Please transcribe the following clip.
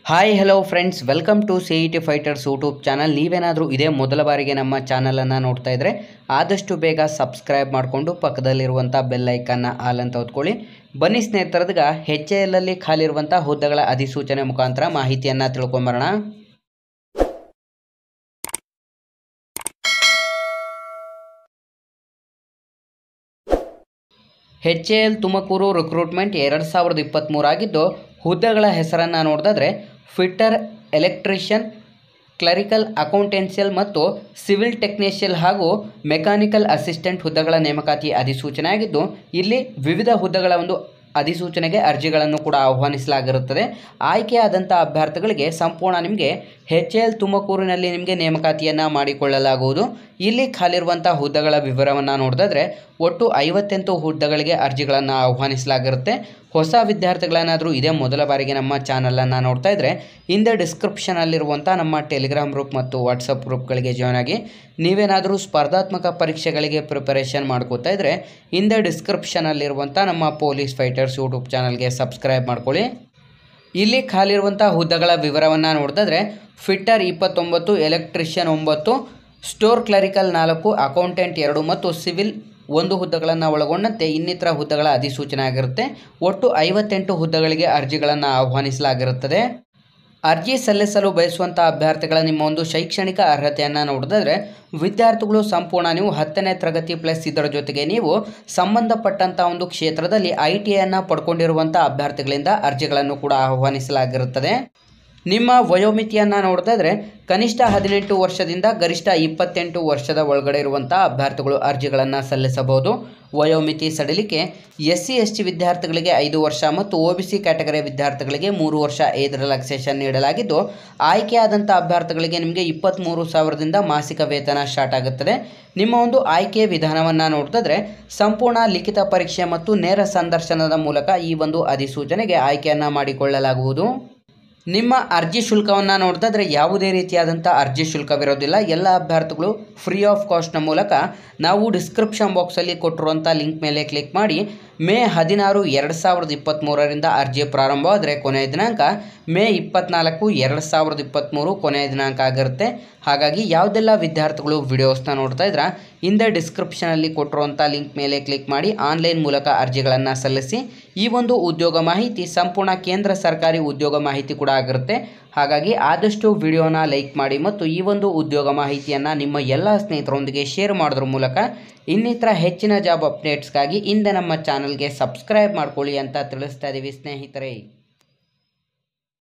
hi hello friends welcome to C E T fighters YouTube channel ನೀವೇನಾದರೂ ಇದೇ ಮೊದಲ ಬಾರಿಗೆ ನಮ್ಮ ಚಾನಲನ್ನು ನೋಡ್ತಾ ಇದ್ದರೆ ಆದಷ್ಟು ಬೇಗ ಸಬ್ಸ್ಕ್ರೈಬ್ ಮಾಡಿಕೊಂಡು ಪಕ್ಕದಲ್ಲಿರುವಂಥ ಬೆಲ್ ಐಕನ್ನ ಆಲ್ ಅಂತ ಹೊತ್ಕೊಳ್ಳಿ ಬನ್ನಿ ಸ್ನೇಹಿತರದ್ಗ ಹೆಚ್ ಎ ಎಲ್ಲಲ್ಲಿ ಖಾಲಿರುವಂಥ ಹುದ್ದೆಗಳ ಅಧಿಸೂಚನೆ ಮುಖಾಂತರ ಮಾಹಿತಿಯನ್ನು ತಿಳ್ಕೊಂಬರೋಣ H A L Tumakuru recruitment ಎರಡು ಸಾವಿರದ ಇಪ್ಪತ್ತ್ಮೂರಾಗಿದ್ದು ಹುದ್ದೆಗಳ ಹೆಸರನ್ನು ನೋಡಿದ್ರೆ ಫಿಟ್ಟರ್ ಎಲೆಕ್ಟ್ರಿಷಿಯನ್ ಕ್ಲರಿಕಲ್ ಅಕೌಂಟೆನ್ಸಿಯಲ್ ಮತ್ತು ಸಿವಿಲ್ ಟೆಕ್ನಿಷಿಯಲ್ ಹಾಗೂ ಮೆಕ್ಯಾನಿಕಲ್ ಅಸಿಸ್ಟೆಂಟ್ ಹುದ್ದೆಗಳ ನೇಮಕಾತಿ ಅಧಿಸೂಚನೆ ಆಗಿದ್ದು ಇಲ್ಲಿ ವಿವಿಧ ಹುದ್ದೆಗಳ ಒಂದು ಅಧಿಸೂಚನೆಗೆ ಅರ್ಜಿಗಳನ್ನು ಕೂಡ ಆಹ್ವಾನಿಸಲಾಗಿರುತ್ತದೆ ಆಯ್ಕೆಯಾದಂಥ ಅಭ್ಯರ್ಥಿಗಳಿಗೆ ಸಂಪೂರ್ಣ ನಿಮಗೆ ಹೆಚ್ ಎಲ್ ತುಮಕೂರಿನಲ್ಲಿ ನಿಮಗೆ ನೇಮಕಾತಿಯನ್ನು ಮಾಡಿಕೊಳ್ಳಲಾಗುವುದು ಇಲ್ಲಿ ಖಾಲಿರುವಂಥ ಹುದ್ದೆಗಳ ವಿವರವನ್ನು ನೋಡಿದ್ರೆ ಒಟ್ಟು ಐವತ್ತೆಂಟು ಹುದ್ದೆಗಳಿಗೆ ಅರ್ಜಿಗಳನ್ನು ಆಹ್ವಾನಿಸಲಾಗಿರುತ್ತೆ ಹೊಸ ವಿದ್ಯಾರ್ಥಿಗಳೇನಾದರೂ ಇದೇ ಮೊದಲ ಬಾರಿಗೆ ನಮ್ಮ ಚಾನಲನ್ನು ನೋಡ್ತಾ ಇದ್ದರೆ ಹಿಂದೆ ಡಿಸ್ಕ್ರಿಪ್ಷನಲ್ಲಿರುವಂಥ ನಮ್ಮ ಟೆಲಿಗ್ರಾಮ್ ಗ್ರೂಪ್ ಮತ್ತು ವಾಟ್ಸಪ್ ಗ್ರೂಪ್ಗಳಿಗೆ ಜಾಯ್ನ್ ಆಗಿ ನೀವೇನಾದರೂ ಸ್ಪರ್ಧಾತ್ಮಕ ಪರೀಕ್ಷೆಗಳಿಗೆ ಪ್ರಿಪರೇಷನ್ ಮಾಡ್ಕೋತಾ ಇದ್ದರೆ ಹಿಂದೆ ಡಿಸ್ಕ್ರಿಪ್ಷನಲ್ಲಿರುವಂಥ ನಮ್ಮ ಪೊಲೀಸ್ ಫೈಟರ್ಸ್ ಯೂಟ್ಯೂಬ್ ಚಾನಲ್ಗೆ ಸಬ್ಸ್ಕ್ರೈಬ್ ಮಾಡ್ಕೊಳ್ಳಿ ಇಲ್ಲಿ ಖಾಲಿರುವಂಥ ಹುದ್ದೆಗಳ ವಿವರವನ್ನು ನೋಡಿದ್ರೆ ಫಿಟ್ಟರ್ ಇಪ್ಪತ್ತೊಂಬತ್ತು ಎಲೆಕ್ಟ್ರಿಷಿಯನ್ ಒಂಬತ್ತು ಸ್ಟೋರ್ ಕ್ಲರಿಕಲ್ ನಾಲ್ಕು ಅಕೌಂಟೆಂಟ್ ಎರಡು ಮತ್ತು ಸಿವಿಲ್ ಒಂದು ಹುದ್ದೆಗಳನ್ನು ಒಳಗೊಂಡಂತೆ ಇನ್ನಿತರ ಹುದ್ದೆಗಳ ಅಧಿಸೂಚನೆ ಆಗಿರುತ್ತೆ ಒಟ್ಟು ಐವತ್ತೆಂಟು ಹುದ್ದೆಗಳಿಗೆ ಅರ್ಜಿಗಳನ್ನು ಆಹ್ವಾನಿಸಲಾಗಿರುತ್ತದೆ ಅರ್ಜಿ ಸಲ್ಲಿಸಲು ಬಯಸುವಂಥ ಅಭ್ಯರ್ಥಿಗಳ ನಿಮ್ಮ ಒಂದು ಶೈಕ್ಷಣಿಕ ಅರ್ಹತೆಯನ್ನು ನೋಡಿದ್ರೆ ವಿದ್ಯಾರ್ಥಿಗಳು ಸಂಪೂರ್ಣ ನೀವು ಹತ್ತನೇ ತರಗತಿ ಪ್ಲಸ್ ಇದರ ಜೊತೆಗೆ ನೀವು ಸಂಬಂಧಪಟ್ಟಂಥ ಒಂದು ಕ್ಷೇತ್ರದಲ್ಲಿ ಐ ಟಿ ಐಯನ್ನು ಪಡ್ಕೊಂಡಿರುವಂಥ ಅಭ್ಯರ್ಥಿಗಳಿಂದ ಅರ್ಜಿಗಳನ್ನು ಕೂಡ ಆಹ್ವಾನಿಸಲಾಗಿರುತ್ತದೆ ನಿಮ್ಮ ವಯೋಮಿತಿಯನ್ನು ನೋಡಿದ್ರೆ ಕನಿಷ್ಠ ಹದಿನೆಂಟು ವರ್ಷದಿಂದ ಗರಿಷ್ಠ ಇಪ್ಪತ್ತೆಂಟು ವರ್ಷದ ಒಳಗಡೆ ಇರುವಂಥ ಅಭ್ಯರ್ಥಿಗಳು ಅರ್ಜಿಗಳನ್ನು ಸಲ್ಲಿಸಬಹುದು ವಯೋಮಿತಿ ಸಡಿಲಿಕೆ ಎಸ್ ಸಿ ಎಸ್ ಟಿ ವಿದ್ಯಾರ್ಥಿಗಳಿಗೆ ಐದು ವರ್ಷ ಮತ್ತು ಒ ಬಿ ಸಿ ಕ್ಯಾಟಗರಿ ವಿದ್ಯಾರ್ಥಿಗಳಿಗೆ ಮೂರು ವರ್ಷ ಏಜ್ ರಿಲ್ಯಾಕ್ಸೇಷನ್ ನೀಡಲಾಗಿದ್ದು ಆಯ್ಕೆಯಾದಂಥ ಅಭ್ಯರ್ಥಿಗಳಿಗೆ ನಿಮಗೆ ಇಪ್ಪತ್ತ್ಮೂರು ಸಾವಿರದಿಂದ ಮಾಸಿಕ ವೇತನ ಸ್ಟಾರ್ಟ್ ಆಗುತ್ತದೆ ನಿಮ್ಮ ಒಂದು ಆಯ್ಕೆ ವಿಧಾನವನ್ನು ನೋಡಿದ್ರೆ ಸಂಪೂರ್ಣ ಲಿಖಿತ ಪರೀಕ್ಷೆ ಮತ್ತು ನೇರ ಸಂದರ್ಶನದ ಮೂಲಕ ಈ ಒಂದು ಅಧಿಸೂಚನೆಗೆ ಆಯ್ಕೆಯನ್ನು ಮಾಡಿಕೊಳ್ಳಲಾಗುವುದು ನಿಮ್ಮ ಅರ್ಜಿ ಶುಲ್ಕವನ್ನು ನೋಡಿದ್ರೆ ಯಾವುದೇ ರೀತಿಯಾದಂಥ ಅರ್ಜಿ ಶುಲ್ಕವಿರೋದಿಲ್ಲ ಎಲ್ಲ ಅಭ್ಯರ್ಥಿಗಳು ಫ್ರೀ ಆಫ್ ಕಾಸ್ಟ್ನ ಮೂಲಕ ನಾವು ಡಿಸ್ಕ್ರಿಪ್ಷನ್ ಬಾಕ್ಸಲ್ಲಿ ಕೊಟ್ಟಿರುವಂಥ ಲಿಂಕ್ ಮೇಲೆ ಕ್ಲಿಕ್ ಮಾಡಿ ಮೇ ಹದಿನಾರು ಎರಡು ಸಾವಿರದ ಇಪ್ಪತ್ತ್ಮೂರರಿಂದ ಅರ್ಜಿ ಪ್ರಾರಂಭವಾದರೆ ಕೊನೆಯ ದಿನಾಂಕ ಮೇ ಇಪ್ಪತ್ನಾಲ್ಕು ಎರಡು ಸಾವಿರದ ಇಪ್ಪತ್ತ್ಮೂರು ಕೊನೆಯ ದಿನಾಂಕ ಆಗಿರುತ್ತೆ ಹಾಗಾಗಿ ಯಾವುದೆಲ್ಲ ವಿದ್ಯಾರ್ಥಿಗಳು ವಿಡಿಯೋಸ್ನ ನೋಡ್ತಾ ಇದ್ರೆ ಹಿಂದೆ ಡಿಸ್ಕ್ರಿಪ್ಷನಲ್ಲಿ ಕೊಟ್ಟಿರುವಂಥ ಲಿಂಕ್ ಮೇಲೆ ಕ್ಲಿಕ್ ಮಾಡಿ ಆನ್ಲೈನ್ ಮೂಲಕ ಅರ್ಜಿಗಳನ್ನು ಸಲ್ಲಿಸಿ ಈ ಒಂದು ಉದ್ಯೋಗ ಮಾಹಿತಿ ಸಂಪೂರ್ಣ ಕೇಂದ್ರ ಸರ್ಕಾರಿ ಉದ್ಯೋಗ ಮಾಹಿತಿ ಕೂಡ ಆಗಿರುತ್ತೆ ಹಾಗಾಗಿ ಆದಷ್ಟು ವಿಡಿಯೋನ ಲೈಕ್ ಮಾಡಿ ಮತ್ತು ಈ ಒಂದು ಉದ್ಯೋಗ ಮಾಹಿತಿಯನ್ನು ನಿಮ್ಮ ಎಲ್ಲ ಸ್ನೇಹಿತರೊಂದಿಗೆ ಶೇರ್ ಮಾಡೋದ್ರ ಮೂಲಕ ಇನ್ನಿತರ ಹೆಚ್ಚಿನ ಜಾಬ್ ಅಪ್ಡೇಟ್ಸ್ಗಾಗಿ ಹಿಂದೆ ನಮ್ಮ ಚಾನಲ್ಗೆ ಸಬ್ಸ್ಕ್ರೈಬ್ ಮಾಡ್ಕೊಳ್ಳಿ ಅಂತ ತಿಳಿಸ್ತಾ ಇದ್ದೀವಿ ಸ್ನೇಹಿತರೆ